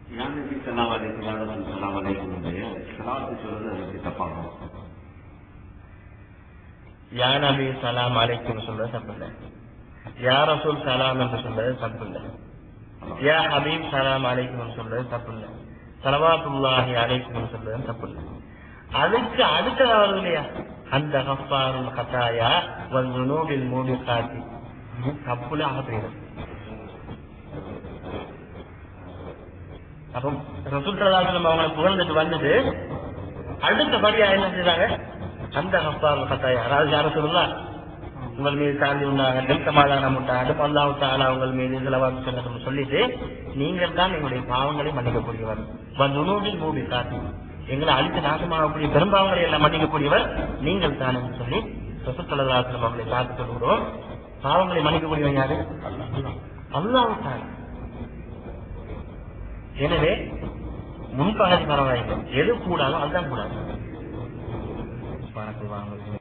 யானபி சலாம் அலைக்கும் சலாம் அலைக்கும் சலாத்து சொல்றது அதுக்கு தப்பாகும் யா நபி சலாம் அலைக்கும் சொல்றது தப்பு இல்லை யா ரசூல் சலாம் என்று சொல்றது தப்பு இல்லை யா ஹபீப் சலாம் அலைக்கும் சொல்றது தப்பு இல்லை சலவாத்துல்லாஹி அலைக்கும் சொல்றது தப்பு இல்லை அதுக்கு அடுத்ததாவது இல்லையா அந்த கஃபாருல் கத்தாயா வந்து நூபில் மூடி காட்டி தப்புல ஆகிறது அப்போ ரசூல் சலாசலம் அவங்களை புகழ்ந்துட்டு வந்தது அடுத்தபடியா என்ன செய்றாங்க அந்த கஃபாருல் கத்தாயா அதாவது யார சொல்லலாம் உங்கள் மீது சாந்தி உண்டாகட்டும் சமாதானம் உண்டாகட்டும் அல்லாஹ் தாலா உங்கள் மீது செலவாக்கு சொல்லட்டும் சொல்லிட்டு நீங்கள் தான் எங்களுடைய பாவங்களை மன்னிக்கக்கூடியவர் வந்துணூபில் மூடி காட்டி எங்களை அழித்து நாசமாகக்கூடிய பெரும்பாவங்களை எல்லாம் மன்னிக்கக்கூடியவர் நீங்கள் தான் என்று சொல்லி ரசூத்தலாசனம் அவர்களை பார்த்து சொல்கிறோம் பாவங்களை மன்னிக்கக்கூடியவன் யாரு அல்லாஹ் தான் எனவே முன்பகுதி பரவாயில்லை எது கூடாதோ அதுதான் கூடாது பணத்தை வாங்குவது